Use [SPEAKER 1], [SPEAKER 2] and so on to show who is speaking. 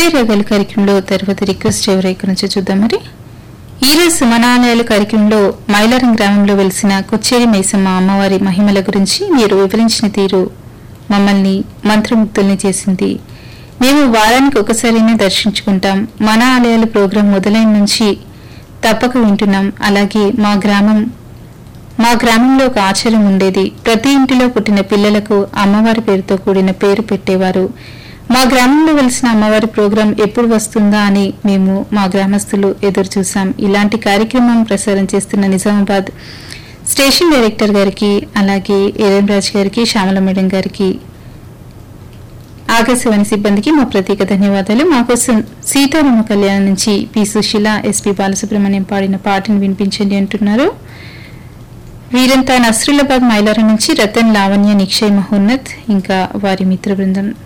[SPEAKER 1] హృదయ రగాల కార్యక్రమంలో తర్వాత రిక్వెస్ట్ ఎవరై నుంచి చూద్దాం మరి ఈ రోజు సుమనాలయాల కార్యక్రమంలో మైలారం గ్రామంలో వెలిసిన కొచ్చేరి మైసమ్మ అమ్మవారి మహిమల గురించి మీరు వివరించిన తీరు మమ్మల్ని మంత్రముగ్ధుల్ని చేసింది మేము వారానికి ఒకసారైనా దర్శించుకుంటాం మన ఆలయాల ప్రోగ్రాం మొదలైన నుంచి తప్పక వింటున్నాం అలాగే మా గ్రామం మా గ్రామంలో ఒక ఆచారం ఉండేది ప్రతి ఇంటిలో పుట్టిన పిల్లలకు అమ్మవారి పేరుతో కూడిన పేరు పెట్టేవారు మా గ్రామంలో వెలిసిన అమ్మవారి ప్రోగ్రాం ఎప్పుడు వస్తుందా అని మేము మా గ్రామస్తులు ఎదురు చూసాం ఇలాంటి కార్యక్రమం ప్రసారం చేస్తున్న నిజామాబాద్ స్టేషన్ డైరెక్టర్ గారికి అలాగే ఏఎం రాజ్ గారికి శ్యామల మేడం గారికి ఆకాశవాణి సిబ్బందికి మా ప్రత్యేక ధన్యవాదాలు మా కోసం సీతారామ కళ్యాణం నుంచి పి సుశీల ఎస్పి బాలసుబ్రహ్మణ్యం పాడిన పాటను వినిపించండి అంటున్నారు వీరంతా నస్రులాబాద్ మైలారం నుంచి రతన్ లావణ్య నిక్షయ్ మహోన్నత్ ఇంకా వారి మిత్ర బృందం